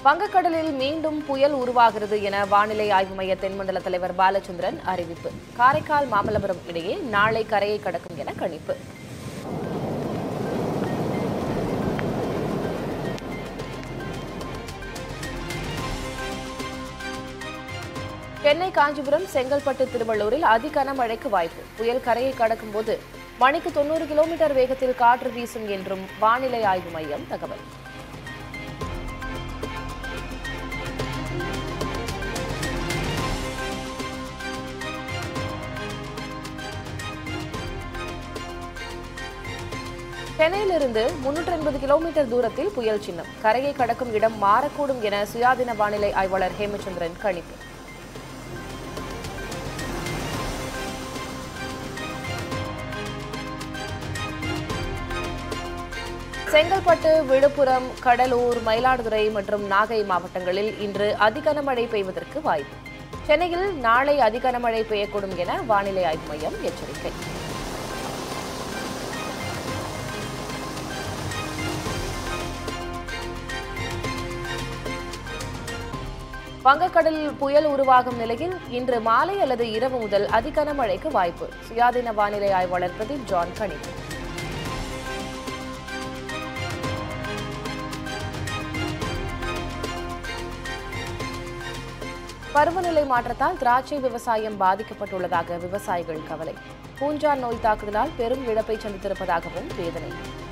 வங்கக்கடலில் மீண்டும் புயல் உருவாகிறது என வானிலை ஆய்வு மைய தென்மண்டல தலைவர் பாலச்சந்திரன் அறிவிப்பு காரைக்கால் மாமல்லபுரம் இடையே நாளை கரையை கடக்கும் என கணிப்பு சென்னை காஞ்சிபுரம் செங்கல்பட்டு திருவள்ளூரில் அதி கனமழைக்கு வாய்ப்பு புயல் கரையை கடக்கும் போது மணிக்கு தொண்ணூறு கிலோமீட்டர் வேகத்தில் காற்று வீசும் என்றும் வானிலை ஆய்வு மையம் தகவல் சென்னையிலிருந்து முன்னூற்றி எண்பது கிலோமீட்டர் தூரத்தில் புயல் சின்னம் கரையை கடக்கும் இடம் மாறக்கூடும் என சுயாதீன வானிலை ஆய்வாளர் ஹேமச்சந்திரன் கணிப்பு செங்கல்பட்டு விழுப்புரம் கடலூர் மயிலாடுதுறை மற்றும் நாகை மாவட்டங்களில் இன்று அதிகனமழை பெய்வதற்கு வாய்ப்பு சென்னையில் நாளை அதிகனமழை பெய்யக்கூடும் என வானிலை ஆய்வு மையம் எச்சரிக்கை வங்கக்கடலில் புயல் உருவாகும் நிலையில் இன்று மாலை அல்லது இரவு முதல் அதிகனமழைக்கு வாய்ப்பு சுயாதீன வானிலை ஆய்வாளர் பிரதீப் ஜான் கணிப்பு பருவநிலை மாற்றத்தால் திராட்சை விவசாயம் பாதிக்கப்பட்டுள்ளதாக விவசாயிகள் கவலை பூஞ்சான் நோய் தாக்குதலால் பெரும் இழப்பை சந்தித்திருப்பதாகவும் வேதனை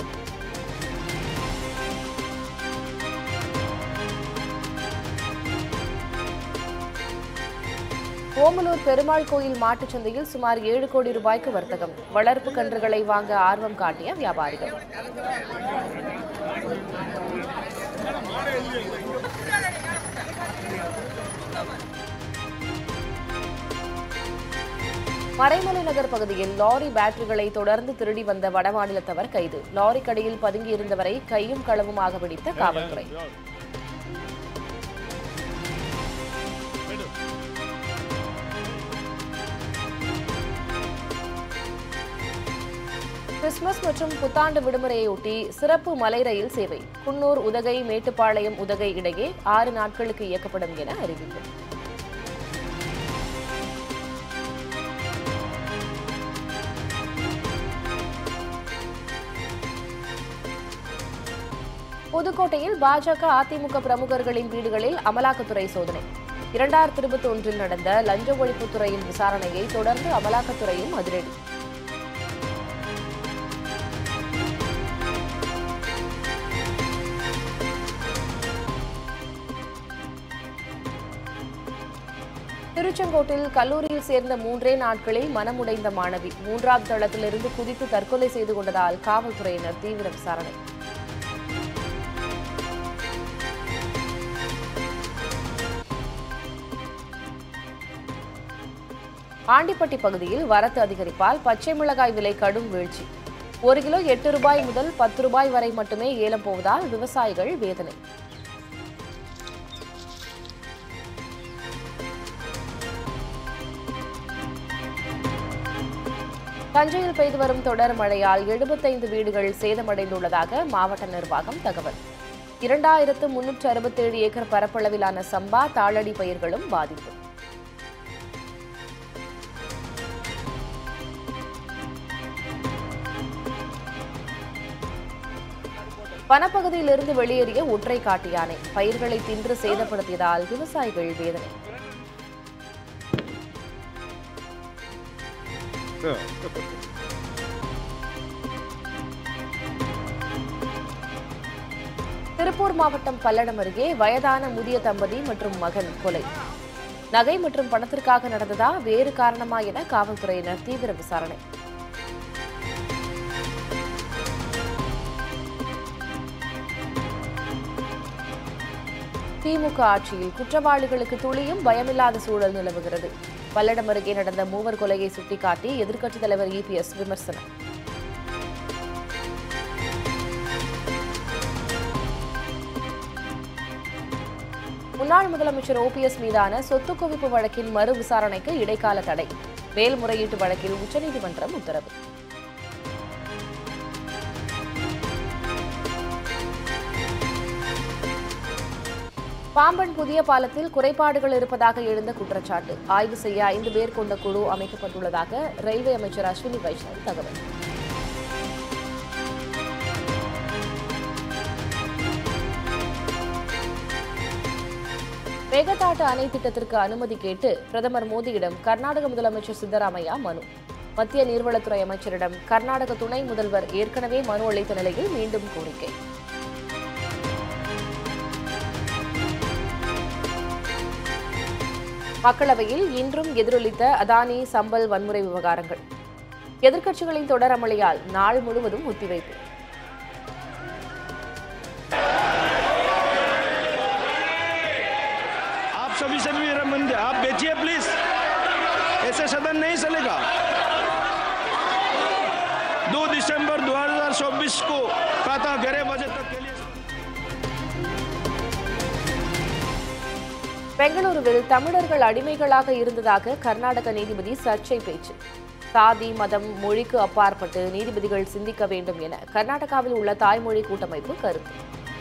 ஓமலூர் பெருமாள் கோயில் மாட்டுச் சந்தையில் சுமார் ஏழு கோடி ரூபாய்க்கு வர்த்தகம் வளர்ப்பு கன்றுகளை வாங்க ஆர்வம் காட்டிய வியாபாரிகள் மறைமலை நகர் பகுதியில் லாரி பேட்டரிகளை தொடர்ந்து திருடி வந்த வடமாநிலத்தவர் கைது லாரி கடையில் பதுங்கியிருந்தவரை கையும் களவுமாக பிடித்த காவல்துறை கிறிஸ்துமஸ் மற்றும் புத்தாண்டு விடுமுறையொட்டி சிறப்பு மலை ரயில் சேவை குன்னூர் உதகை மேட்டுப்பாளையம் உதகை இடையே ஆறு நாட்களுக்கு இயக்கப்படும் என அறிவிப்பு புதுக்கோட்டையில் பாஜக அதிமுக பிரமுகர்களின் வீடுகளில் அமலாக்கத்துறை சோதனை இரண்டாயிரத்தி இருபத்தி ஒன்றில் நடந்த லஞ்ச ஒழிப்புத்துறையின் விசாரணையை தொடர்ந்து அமலாக்கத்துறையும் அதிரடி திருச்செங்கோட்டில் கல்லூரியில் சேர்ந்த மூன்றே நாட்களில் மனமுடைந்த மாணவி மூன்றாம் தளத்திலிருந்து குதித்து தற்கொலை செய்து கொண்டதால் காவல்துறையினர் தீவிர விசாரணை ஆண்டிப்பட்டி பகுதியில் வரத்து அதிகரிப்பால் பச்சை மிளகாய் விலை கடும் வீழ்ச்சி ஒரு கிலோ எட்டு ரூபாய் முதல் பத்து ரூபாய் வரை மட்டுமே ஏலம் போவதால் விவசாயிகள் வேதனை தஞ்சையில் பெய்து வரும் தொடர் மழையால் எழுபத்தைந்து வீடுகள் சேதமடைந்துள்ளதாக மாவட்ட நிர்வாகம் தகவல் இரண்டாயிரத்து முன்னூற்று அறுபத்தேழு ஏக்கர் பரப்பளவிலான சம்பா தாளடி பயிர்களும் பாதிப்பு வனப்பகுதியிலிருந்து வெளியேறிய ஒற்றை காட்டு யானை பயிர்களை தின்று சேதப்படுத்தியதால் விவசாயிகள் வேதனை திருப்பூர் மாவட்டம் பல்லடம் அருகே வயதான முதிய தம்பதி மற்றும் மகன் கொலை நகை மற்றும் பணத்திற்காக நடந்ததா வேறு காரணமா என காவல்துறையினர் தீவிர விசாரணை திமுக ஆட்சியில் குற்றவாளிகளுக்கு துளியும் பயமில்லாத சூழல் நிலவுகிறது பல்லடம் அருகே நடந்த மூவர் கொலையை சுட்டிக்காட்டி எதிர்க்கட்சித் தலைவர் இபிஎஸ் விமர்சனம் முன்னாள் முதலமைச்சர் ஓபிஎஸ் மீதான சொத்து குவிப்பு வழக்கின் மறு விசாரணைக்கு இடைக்கால தடை மேல்முறையீட்டு வழக்கில் உச்சநீதிமன்றம் உத்தரவு பாம்பன் புதிய பாலத்தில் குறைபாடுகள் இருப்பதாக எழுந்த குற்றச்சாட்டு ஆய்வு செய்ய ஐந்து பேர் கொண்ட குழு அமைக்கப்பட்டுள்ளதாக ரயில்வே அமைச்சர் அஸ்வினி வைஷ்ணவ் தகவல் மேகதாட்டு அணை திட்டத்திற்கு அனுமதி கேட்டு பிரதமர் மோடியிடம் கர்நாடக முதலமைச்சர் சித்தராமையா மனு மத்திய நீர்வளத்துறை அமைச்சரிடம் கர்நாடக துணை முதல்வர் ஏற்கனவே மனு அளித்த நிலையில் மீண்டும் கோரிக்கை மக்களவையில் இன்றும் எதிரொலித்த அதானி சம்பல் வன்முறை விவகாரங்கள் எதிர்க்கட்சிகளின் தொடர் அமளியால் நாள் முழுவதும் ஒத்திவைப்பு आप सभी से भी मंदिर आप बेचिए प्लीज ऐसे सदन नहीं चलेगा दो दिसंबर 2024 को प्रातः ग्यारह बजे तक के लिए பெங்களூருவில் தமிழர்கள் அடிமைகளாக இருந்ததாக கர்நாடக நீதிபதி சர்ச்சை பேச்சு சாதி மதம் மொழிக்கு அப்பாற்பட்டு நீதிபதிகள் சிந்திக்க வேண்டும் என கர்நாடகாவில் உள்ள தாய்மொழி கூட்டமைப்பு கருத்து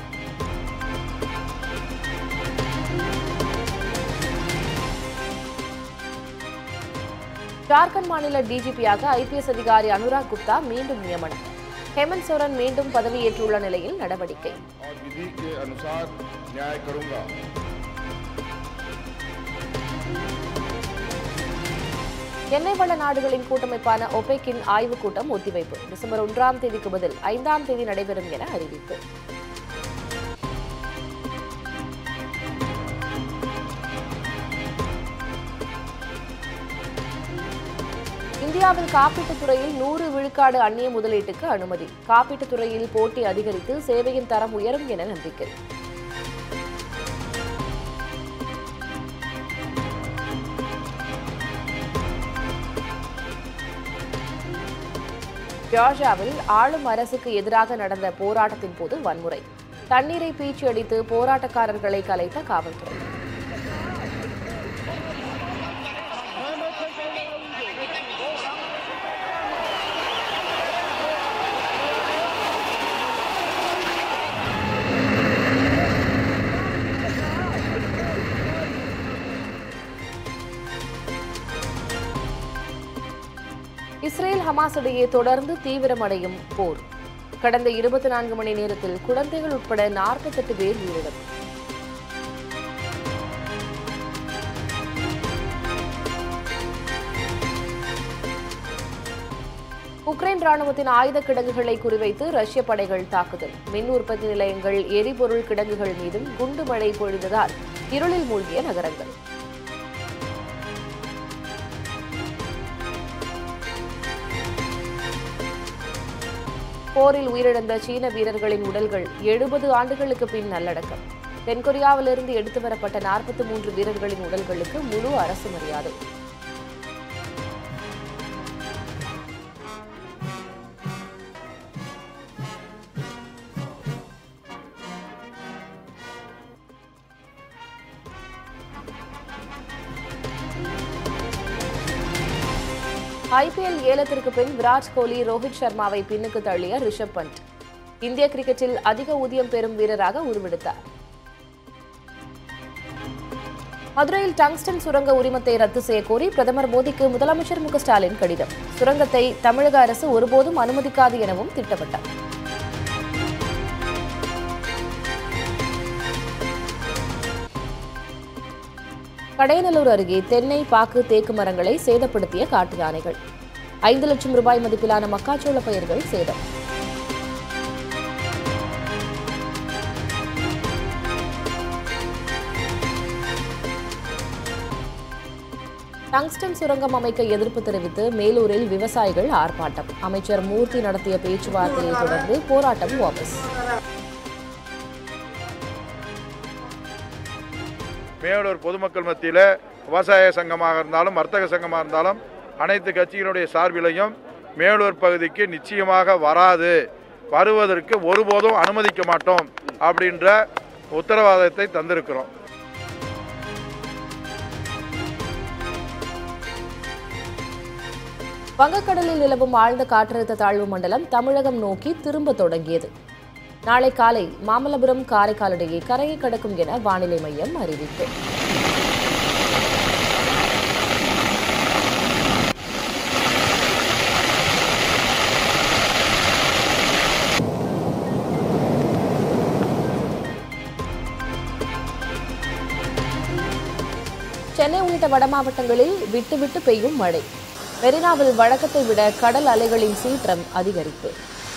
ஜார்க்கண்ட் மாநில டிஜிபியாக ஐபிஎஸ் அதிகாரி அனுராக் குப்தா மீண்டும் நியமனம் ஹேமந்த் சோரன் மீண்டும் பதவியேற்றுள்ள நிலையில் நடவடிக்கை और विधि के अनुसार न्याय करूंगा எண்ணெய் வள நாடுகளின் கூட்டமைப்பான ஒபெக்கின் ஆய்வுக் கூட்டம் ஒத்திவைப்பு டிசம்பர் ஒன்றாம் தேதிக்கு பதில் ஐந்தாம் தேதி நடைபெறும் என அறிவிப்பு இந்தியாவில் காப்பீட்டுத் துறையில் நூறு விழுக்காடு அந்நிய முதலீட்டுக்கு அனுமதி காப்பீட்டுத் துறையில் போட்டி அதிகரித்து சேவையின் தரம் உயரும் என நம்பிக்கை ஜார்ஜியாவில் ஆளும் அரசுக்கு எதிராக நடந்த போராட்டத்தின் போது வன்முறை தண்ணீரை பீச்சி அடித்து போராட்டக்காரர்களை கலைத்த காவல்துறை இஸ்ரேல் ஹமாஸ் இடையே தொடர்ந்து தீவிரமடையும் போர் கடந்த இருபத்தி நான்கு மணி நேரத்தில் குழந்தைகள் உட்பட நாற்பத்தெட்டு பேர் உயிரிழப்பு உக்ரைன் ராணுவத்தின் ஆயுத கிடங்குகளை குறிவைத்து ரஷ்ய படைகள் தாக்குதல் மின் உற்பத்தி நிலையங்கள் எரிபொருள் கிடங்குகள் மீதும் குண்டு மழை பொழிந்ததால் இருளில் மூழ்கிய நகரங்கள் போரில் உயிரிழந்த சீன வீரர்களின் உடல்கள் எழுபது ஆண்டுகளுக்கு பின் நல்லடக்கம் தென்கொரியாவிலிருந்து எடுத்து வரப்பட்ட நாற்பத்தி மூன்று வீரர்களின் உடல்களுக்கு முழு அரசு மரியாதை ஐபிஎல் ஏலத்திற்கு பின் விராட் கோலி ரோஹித் சர்மாவை பின்னுக்கு தள்ளிய ரிஷப் பண்ட் இந்திய கிரிக்கெட்டில் அதிக ஊதியம் பெறும் வீரராக உருவெடுத்தார் மதுரையில் டங்ஸ்டன் சுரங்க உரிமத்தை ரத்து செய்ய கோரி பிரதமர் மோடிக்கு முதலமைச்சர் மு க ஸ்டாலின் கடிதம் சுரங்கத்தை தமிழக அரசு ஒருபோதும் அனுமதிக்காது எனவும் திட்டவட்டார் கடையநல்லூர் அருகே தென்னை பாக்கு தேக்கு மரங்களை சேதப்படுத்திய காட்டு யானைகள் ஐந்து லட்சம் ரூபாய் மதிப்பிலான மக்காச்சோள பயிர்கள் சேதம் டங்ஸ்டன் சுரங்கம் அமைக்க எதிர்ப்பு தெரிவித்து மேலூரில் விவசாயிகள் ஆர்ப்பாட்டம் அமைச்சர் மூர்த்தி நடத்திய பேச்சுவார்த்தையை தொடர்ந்து போராட்டம் வாபஸ் மேலூர் பொதுமக்கள் மத்தியில் விவசாய சங்கமாக இருந்தாலும் வர்த்தக சங்கமாக இருந்தாலும் அனைத்து கட்சிகளுடைய சார்பிலையும் மேலூர் பகுதிக்கு நிச்சயமாக வராது வருவதற்கு ஒருபோதும் அனுமதிக்க மாட்டோம் அப்படின்ற உத்தரவாதத்தை தந்திருக்கிறோம் வங்கக்கடலில் நிலவும் ஆழ்ந்த காற்றழுத்த தாழ்வு மண்டலம் தமிழகம் நோக்கி திரும்ப தொடங்கியது நாளை காலை மாமல்லபுரம் காரைக்கால் இடையே கரையை கடக்கும் என வானிலை மையம் அறிவிப்பு சென்னை உள்ளிட்ட வட மாவட்டங்களில் விட்டு விட்டு பெய்யும் மழை மெரினாவில் வழக்கத்தை விட கடல் அலைகளின் சீற்றம் அதிகரிப்பு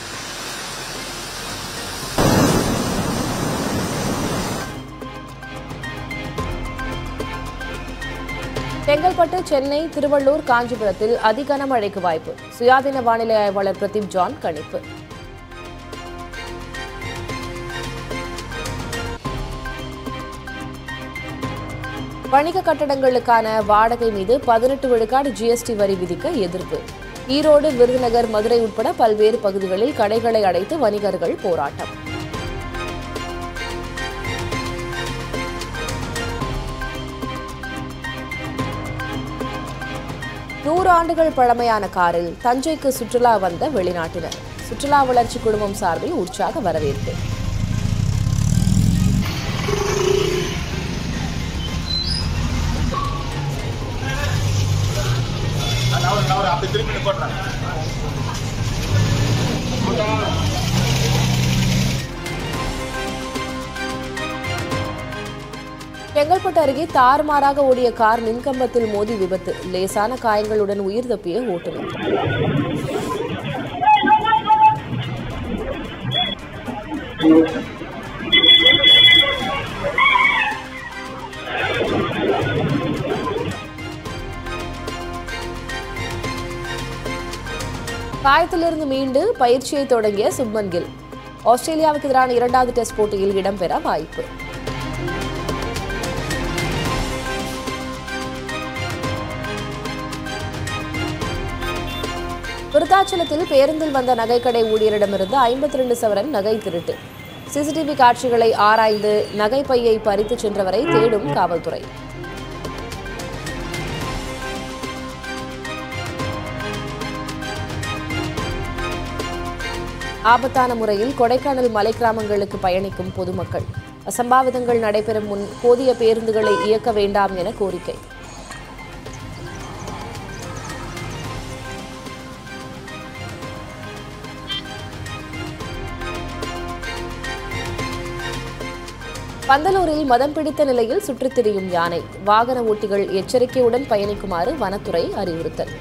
செங்கல்பட்டு சென்னை திருவள்ளூர் காஞ்சிபுரத்தில் அதி கனமழைக்கு வாய்ப்பு சுயாதீன வானிலை ஆய்வாளர் பிரதீப் ஜான் கணிப்பு வணிக கட்டடங்களுக்கான வாடகை மீது பதினெட்டு விழுக்காடு ஜிஎஸ்டி வரி விதிக்க எதிர்ப்பு ஈரோடு விருதுநகர் மதுரை உட்பட பல்வேறு பகுதிகளில் கடைகளை அடைத்து வணிகர்கள் போராட்டம் நூறு ஆண்டுகள் பழமையான காரில் தஞ்சைக்கு சுற்றுலா வந்த வெளிநாட்டினர் சுற்றுலா வளர்ச்சி குழுமம் சார்பில் உற்சாக வரவேற்பு செங்கல்பட்டு அருகே தாறுமாறாக ஓடிய கார் மின்கம்பத்தில் மோதி விபத்து லேசான காயங்களுடன் உயிர் தப்பிய ஓட்டுநர் காயத்திலிருந்து மீண்டு பயிற்சியை தொடங்கிய சுப்மன் கில் ஆஸ்திரேலியாவுக்கு எதிரான இரண்டாவது டெஸ்ட் போட்டியில் இடம்பெற வாய்ப்பு விருத்தாச்சலத்தில் பேருந்தில் வந்த நகைக்கடை ஊழியரிடமிருந்து ஐம்பத்தி ரெண்டு சவரன் நகை திருட்டு சிசிடிவி காட்சிகளை ஆராய்ந்து நகை பையை பறித்துச் சென்றவரை தேடும் காவல்துறை ஆபத்தான முறையில் கொடைக்கானல் மலை கிராமங்களுக்கு பயணிக்கும் பொதுமக்கள் அசம்பாவிதங்கள் நடைபெறும் முன் போதிய பேருந்துகளை இயக்க வேண்டாம் என கோரிக்கை பந்தலூரில் மதம் பிடித்த நிலையில் சுற்றித் திரியும் யானை வாகன ஓட்டிகள் எச்சரிக்கையுடன் பயணிக்குமாறு வனத்துறை அறிவுறுத்தல்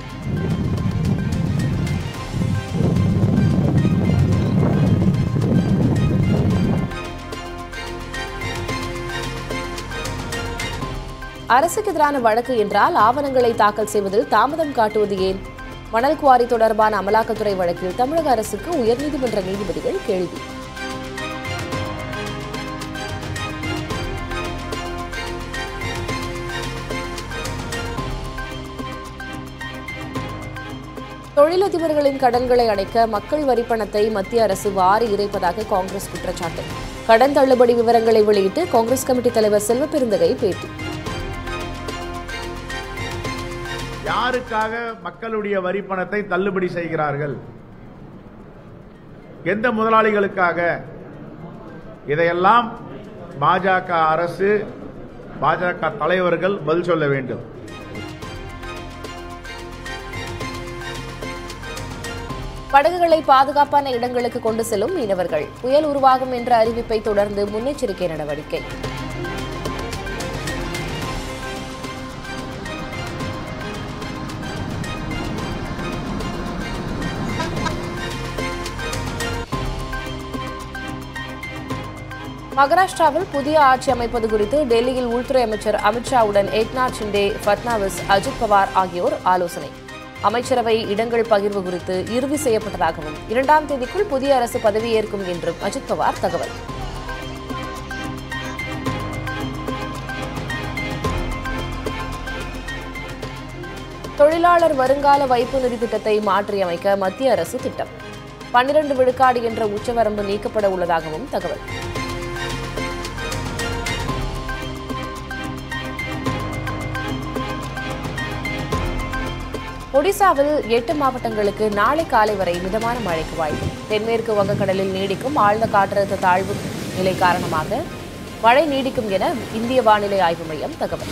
அரசுக்கு எதிரான வழக்கு என்றால் ஆவணங்களை தாக்கல் செய்வதில் தாமதம் காட்டுவது ஏன் மணல் குவாரி தொடர்பான அமலாக்கத்துறை வழக்கில் தமிழக அரசுக்கு உயர்நீதிமன்ற நீதிபதிகள் கேள்வி தொழிலதிபர்களின் கடன்களை அடைக்க மக்கள் வரிப்பணத்தை மத்திய அரசு வாரி இறைப்பதாக காங்கிரஸ் குற்றச்சாட்டு கடன் தள்ளுபடி விவரங்களை வெளியிட்டு காங்கிரஸ் கமிட்டி தலைவர் செல்வ பெருந்தகை பேட்டி யாருக்காக மக்களுடைய வரி பணத்தை தள்ளுபடி செய்கிறார்கள் எந்த முதலாளிகளுக்காக இதையெல்லாம் பாஜக அரசு பாஜக தலைவர்கள் பதில் சொல்ல வேண்டும் படகுகளை பாதுகாப்பான இடங்களுக்கு கொண்டு செல்லும் மீனவர்கள் புயல் உருவாகும் என்ற அறிவிப்பை தொடர்ந்து முன்னெச்சரிக்கை நடவடிக்கை மகாராஷ்டிராவில் புதிய ஆட்சி அமைப்பது குறித்து டெல்லியில் உள்துறை அமைச்சர் அமித்ஷாவுடன் ஏக்நாத் ஷிண்டே ஃபட்னாவிஸ் அஜித் பவார் ஆகியோர் ஆலோசனை அமைச்சரவை இடங்கள் பகிர்வு குறித்து இறுதி செய்யப்பட்டதாகவும் இரண்டாம் தேதிக்குள் புதிய அரசு பதவியேற்கும் என்றும் அஜித் பவார் தகவல் தொழிலாளர் வருங்கால வைப்பு நிதி திட்டத்தை மாற்றியமைக்க மத்திய அரசு திட்டம் பன்னிரண்டு விழுக்காடு என்ற உச்சவரம்பு நீக்கப்பட உள்ளதாகவும் தகவல் ஒடிசாவில் எட்டு மாவட்டங்களுக்கு நாளை காலை வரை மிதமான மழைக்கு வாய்ப்பு தென்மேற்கு வங்கக்கடலில் நீடிக்கும் ஆழ்ந்த காற்றழுத்த தாழ்வு நிலை காரணமாக மழை நீடிக்கும் என இந்திய வானிலை ஆய்வு மையம் தகவல்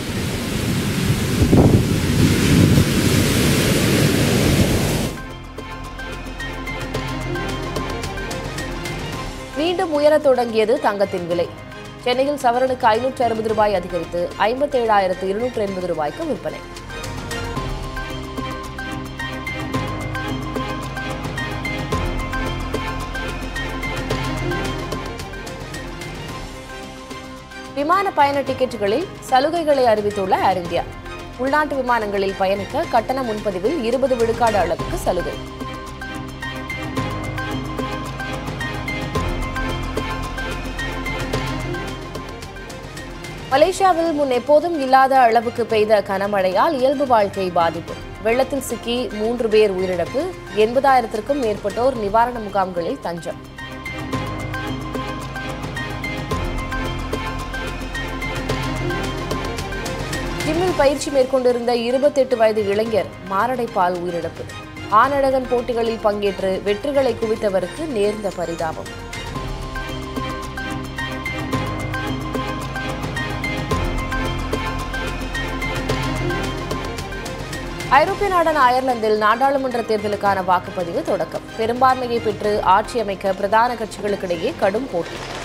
மீண்டும் உயரத் தொடங்கியது தங்கத்தின் விலை சென்னையில் சவரனுக்கு ஐநூற்று அறுபது ரூபாய் அதிகரித்து ஐம்பத்தேழாயிரத்து இருநூற்று எண்பது ரூபாய்க்கு விற்பனை விமான பயண டிக்கெட்டுகளில் சலுகைகளை அறிவித்துள்ள ஏர் இந்தியா உள்நாட்டு விமானங்களில் பயணிக்க கட்டண முன்பதிவில் இருபது விழுக்காடு அளவுக்கு சலுகை மலேசியாவில் முன் எப்போதும் இல்லாத அளவுக்கு பெய்த கனமழையால் இயல்பு வாழ்க்கை பாதிப்பு வெள்ளத்தில் சிக்கி மூன்று பேர் உயிரிழப்பு எண்பதாயிரத்திற்கும் மேற்பட்டோர் நிவாரண முகாம்களில் தஞ்சம் ஜிம்மில் பயிற்சி மேற்கொண்டிருந்த இருபத்தெட்டு வயது இளைஞர் மாரடைப்பால் உயிரிழப்பு ஆனழகன் போட்டிகளில் பங்கேற்று வெற்றிகளை குவித்தவருக்கு நேர்ந்த பரிதாபம் ஐரோப்பிய நாடான அயர்லாந்தில் நாடாளுமன்ற தேர்தலுக்கான வாக்குப்பதிவு தொடக்கம் பெரும்பான்மையை பெற்று ஆட்சி அமைக்க பிரதான கட்சிகளுக்கிடையே கடும் போட்டி